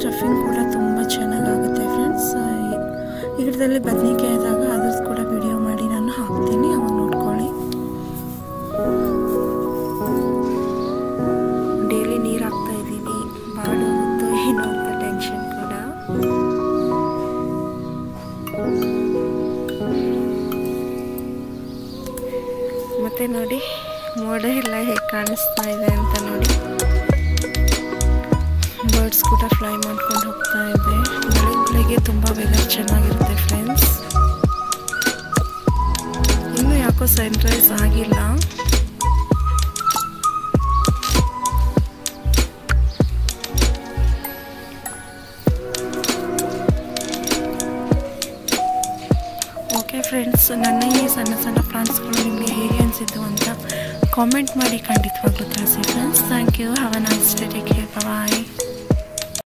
stuffing ಕೂಡ ತುಂಬ ಚೆನ್ನಾಗಾಗುತ್ತೆ ಫ್ರೆಂಡ್ಸ್ ಈ ಗಿಡದಲ್ಲಿ ಬದನೆಕಾಯಿ ಆದಾಗ ಅದ್ರದ್ದು ಕೂಡ ವಿಡಿಯೋ ಮಾಡಿ ನಾನು ಹಾಕ್ತೀನಿ ಅವಾಗ ನೋಡ್ಕೊಳ್ಳಿ ಡೈಲಿ ನೀರು ಹಾಕ್ತಾ ಇದ್ದೀನಿ ಬಾಡೋಗುತ್ತೋ ಏನೋ ಅಂತ ಟೆನ್ಷನ್ ಕೂಡ ಮತ್ತೆ ನೋಡಿ ಮೋಡ ಎಲ್ಲ ಹೇಗೆ ಕಾಣಿಸ್ತಾ ಇದೆ ಅಂತ ನೋಡಿ ಬರ್ಡ್ಸ್ ಕೂಡ ಫ್ಲೈ ಮಾಡ್ಕೊಂಡು ಹೋಗ್ತಾ ಇದೆ ಬೆಳಗ್ಗೆ ಬೆಳಗ್ಗೆ ತುಂಬ ವೆದರ್ ಚೆನ್ನಾಗಿರುತ್ತೆ ಫ್ರೆಂಡ್ಸ್ ಇನ್ನೂ ಯಾಕೋ ಸನ್ರೈಸ್ ಆಗಿಲ್ಲ ಓಕೆ ಫ್ರೆಂಡ್ಸ್ ನನ್ನ ಈ ಸಣ್ಣ ಸಣ್ಣ ಫ್ರಾನ್ಸ್ಗಳು ನಿಮಗೆ ಹೇಗೆ ಅನಿಸಿದ್ದು ಅಂತ ಕಾಮೆಂಟ್ ಮಾಡಿ ಖಂಡಿತವಾಗ್ಲೂ ತಿಳಿಸಿ friends thank you have a nice day take care bye